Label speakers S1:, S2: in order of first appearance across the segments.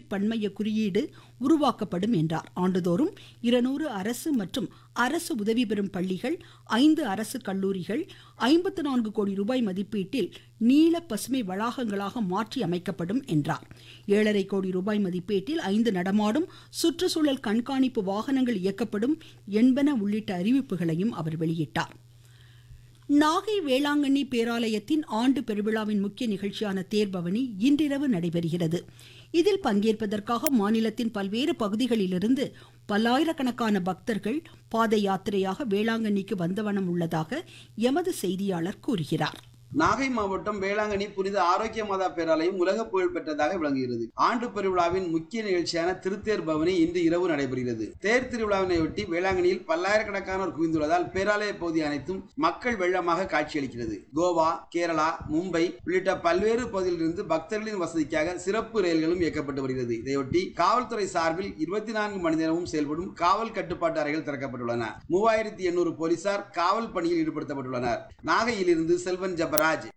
S1: பன்மைய குறியீடு உருவாக்கப்படும் என்றார் ஆண்டுதோறும் இருநூறு அரசு மற்றும் அரசு உதவி பெறும் பள்ளிகள் ஐந்து அரசு கல்லூரிகள் ஐம்பத்து நான்கு கோடி ரூபாய் மதிப்பீட்டில் நீல பசுமை வளாகங்களாக மாற்றி அமைக்கப்படும் என்றார் ஏழரை கோடி ரூபாய் மதிப்பீட்டில் ஐந்து நடமாடும் சுற்றுச்சூழல் கண்காணிப்பு வாகனங்கள் இயக்கப்படும் என்பன உள்ளிட்ட அறிவிப்புகளையும் அவர் வெளியிட்டார் நாகை வேளாங்கண்ணி பேராலயத்தின் ஆண்டு பெருவிழாவின் முக்கிய நிகழ்ச்சியான தேர்பவனி இன்றிரவு நடைபெறுகிறது இதில் பங்கேற்பதற்காக மாநிலத்தின் பல்வேறு பகுதிகளிலிருந்து பல்லாயிரக்கணக்கான பக்தர்கள் பாத யாத்திரையாக வேளாங்கண்ணிக்கு வந்தவனம் உள்ளதாக எமது செய்தியாளர் கூறுகிறார்
S2: நாகை மாவட்டம் வேளாங்கண்ணி புனித ஆரோக்கிய மாதா பேராலயம் உலக புகழ் பெற்றதாக விளங்குகிறது ஆண்டு பெருவிழாவின் முக்கிய நிகழ்ச்சியான திருத்தேர் பவனி இன்று இரவு நடைபெறுகிறது தேர் திருவிழாவினையொட்டி வேளாங்கண்ணியில் பல்லாயிரக்கணக்கானோர் குவிந்துள்ளதால் பேராலய பகுதி அனைத்தும் மக்கள் வெள்ளமாக காட்சியளிக்கிறது கோவா கேரளா மும்பை உள்ளிட்ட பல்வேறு பகுதியிலிருந்து பக்தர்களின் வசதிக்காக சிறப்பு ரயில்களும் இயக்கப்பட்டு வருகிறது இதையொட்டி காவல்துறை சார்பில் இருபத்தி நான்கு மணி நேரமும் செயல்படும் காவல் கட்டுப்பாட்டு அறைகள் திறக்கப்பட்டுள்ளன மூவாயிரத்தி எண்ணூறு போலீசார் காவல் பணியில் ஈடுபடுத்தப்பட்டுள்ளனர் நாகையிலிருந்து செல்வன் ஜபராஜ்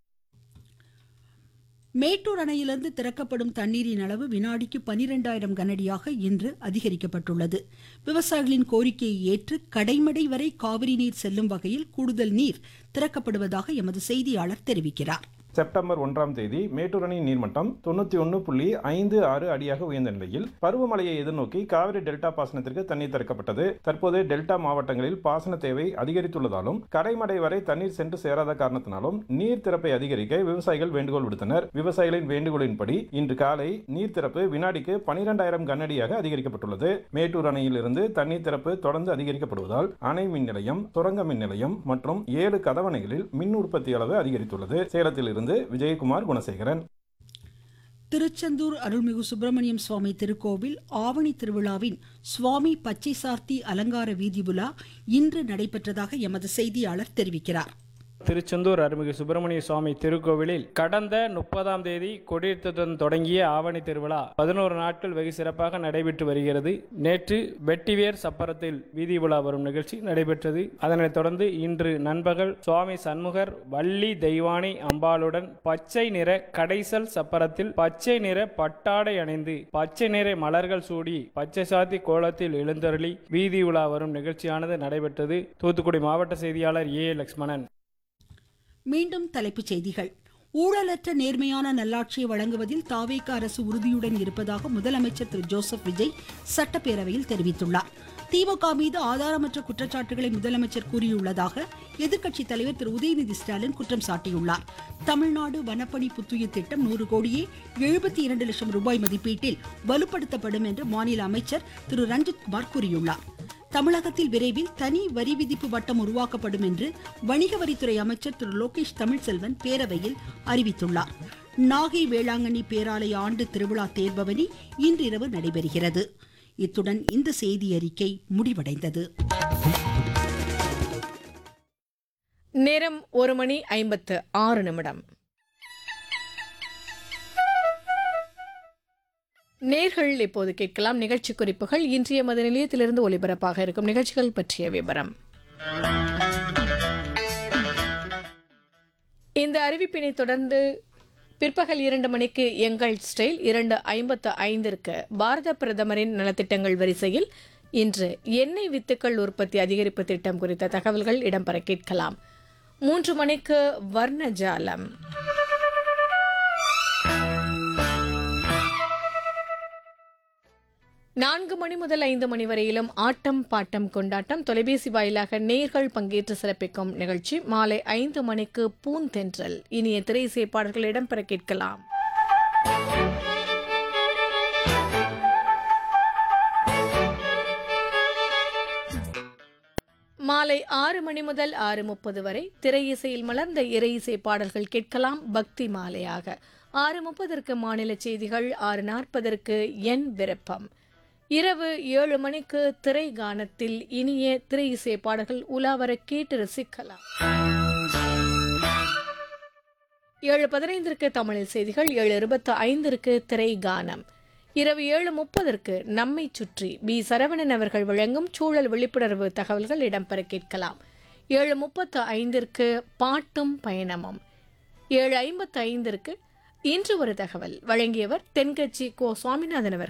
S1: மேட்டூர் அணையிலிருந்து திறக்கப்படும் தண்ணீரின் அளவு வினாடிக்கு பனிரெண்டாயிரம் கனடியாக இன்று அதிகரிக்கப்பட்டுள்ளது விவசாயிகளின் கோரிக்கையை ஏற்று கடைமடை வரை காவிரி நீர் செல்லும் வகையில் கூடுதல் நீர் திறக்கப்படுவதாக எமது செய்தியாளர் தெரிவிக்கிறார்
S3: செப்டம்பர் ஒன்றாம் தேதி மேட்டூர் அணை நீர்மட்டம் தொண்ணூத்தி ஒன்று புள்ளி ஐந்து ஆறு அடியாக உயர்ந்த நிலையில் பருவமழையை எதிர்நோக்கி காவிரி டெல்டா பாசனத்திற்கு தண்ணீர் திறக்கப்பட்டது தற்போது டெல்டா மாவட்டங்களில் பாசன தேவை அதிகரித்துள்ளதாலும் கடைமடை வரை தண்ணீர் சென்று சேராத காரணத்தினாலும் நீர் திறப்பை அதிகரிக்க விவசாயிகள் வேண்டுகோள் விடுத்தனர் விவசாயிகளின் வேண்டுகோளின்படி இன்று காலை நீர் திறப்பு வினாடிக்கு பனிரெண்டாயிரம் கனஅடியாக அதிகரிக்கப்பட்டுள்ளது மேட்டூர் அணையில் இருந்து தண்ணீர் திறப்பு தொடர்ந்து அதிகரிக்கப்படுவதால் அணை மின் நிலையம் சுரங்க மின் நிலையம் மற்றும் ஏழு கதவணைகளில் மின் உற்பத்தி அளவு அதிகரித்துள்ளது சேலத்தில் இருந்து விஜயகுமார் குணசேகரன்
S1: திருச்செந்தூர் அருள்மிகு சுப்பிரமணியம் சுவாமி திருக்கோவில் ஆவணி திருவிழாவின் சுவாமி பச்சை சார்த்தி அலங்கார வீதி உலா இன்று நடைபெற்றதாக எமது செய்தியாளர் தெரிவிக்கிறார்
S4: திருச்செந்தூர் அருள்மிகு சுப்பிரமணிய சுவாமி திருக்கோவிலில் கடந்த முப்பதாம் தேதி கொடியேற்றத்துடன் தொடங்கிய ஆவணி திருவிழா பதினோரு நாட்கள் வெகு சிறப்பாக நடைபெற்று வருகிறது நேற்று வெட்டிவேர் சப்பரத்தில் வீதி உலா வரும் நிகழ்ச்சி நடைபெற்றது அதனைத் தொடர்ந்து இன்று நண்பகல் சுவாமி சண்முகர் வள்ளி தெய்வானை அம்பாளுடன் பச்சை நிற கடைசல் சப்பரத்தில் பச்சை நிற பட்டாடை அணிந்து பச்சை நிற மலர்கள் சூடி பச்சை சாத்தி கோலத்தில் எழுந்தருளி வீதி உலா வரும் நிகழ்ச்சியானது நடைபெற்றது தூத்துக்குடி மாவட்ட செய்தியாளர் ஏ லக்ஷ்மணன்
S1: மீண்டும் தலைப்புச் செய்திகள் ஊழலற்ற நேர்மையான நல்லாட்சியை வழங்குவதில் தாவேக அரசு உறுதியுடன் இருப்பதாக முதலமைச்சர் திரு ஜோசப் விஜய் சட்டப்பேரவையில் தெரிவித்துள்ளார் திமுக மீது ஆதாரமற்ற குற்றச்சாட்டுகளை முதலமைச்சர் கூறியுள்ளதாக எதிர்க்கட்சித் தலைவர் திரு உதயநிதி ஸ்டாலின் குற்றம் சாட்டியுள்ளார் தமிழ்நாடு வனப்பணி புத்துயிர் திட்டம் நூறு கோடியே எழுபத்தி இரண்டு லட்சம் ரூபாய் மதிப்பீட்டில் வலுப்படுத்தப்படும் என்று மாநில அமைச்சர் திரு ரஞ்சித்குமார் கூறியுள்ளார் தமிழகத்தில் விரைவில் தனி வரி விதிப்பு வட்டம் உருவாக்கப்படும் என்று வணிக வரித்துறை அமைச்சர் திரு லோகேஷ் தமிழ்செல்வன் பேரவையில் அறிவித்துள்ளார் நாகை வேளாங்கண்ணி பேராலய ஆண்டு திருவிழா தேர்பவனி இன்றிரவு நடைபெறுகிறது இத்துடன் இந்த செய்தி அறிக்கை முடிவடைந்தது
S5: நேரம் ஒரு மணி ஐம்பத்து ஆறு நிமிடம் நேர்கள் இப்போது கேட்கலாம் நிகழ்ச்சி குறிப்புகள் இன்றைய மத நிலையத்திலிருந்து ஒலிபரப்பாக இருக்கும் நிகழ்ச்சிகள் பற்றிய விவரம் இந்த அறிவிப்பினை தொடர்ந்து பிற்பகல் இரண்டு மணிக்கு எங்கள் ஸ்டைல் இரண்டு ஐம்பத்து ஐந்திற்கு பாரத பிரதமரின் நலத்திட்டங்கள் வரிசையில் இன்று எண்ணெய் வித்துக்கள் உற்பத்தி அதிகரிப்பு திட்டம் குறித்த தகவல்கள் இடம்பெற கேட்கலாம் மூன்று மணிக்கு வர்ணஜாலம் நான்கு மணி முதல் ஐந்து மணி வரையிலும் ஆட்டம் பாட்டம் கொண்டாட்டம் தொலைபேசி வாயிலாக நேர்கள் பங்கேற்று சிறப்பிக்கும் நிகழ்ச்சி மாலை ஐந்து மணிக்கு பூந்தென்றல் இனிய திரை பாடல்கள் இடம்பெற கேட்கலாம் மாலை ஆறு மணி முதல் ஆறு முப்பது வரை திரை இசையில் மலர்ந்த இறை இசை பாடல்கள் கேட்கலாம் பக்தி மாலையாக ஆறு முப்பதற்கு மாநில செய்திகள் ஆறு நாற்பதற்கு என் விருப்பம் இரவு ஏழு மணிக்கு திரை கானத்தில் இனிய திரை இசை பாடல்கள் உலாவர கேட்டு ரசிக்கலாம் ஏழு பதினைந்திற்கு தமிழில் செய்திகள் ஏழு இருபத்தி ஐந்திற்கு திரை கானம் இரவு ஏழு முப்பதற்கு நம்மை சுற்றி பி சரவணன் அவர்கள் வழங்கும் சூழல் விழிப்புணர்வு தகவல்கள் இடம்பெற கேட்கலாம் ஏழு முப்பத்து ஐந்திற்கு பாட்டும் பயணமும் ஏழு ஐம்பத்து ஐந்திற்கு இன்று ஒரு தகவல் வழங்கியவர் தென்கட்சி கோ சுவாமிநாதன் அவர்கள்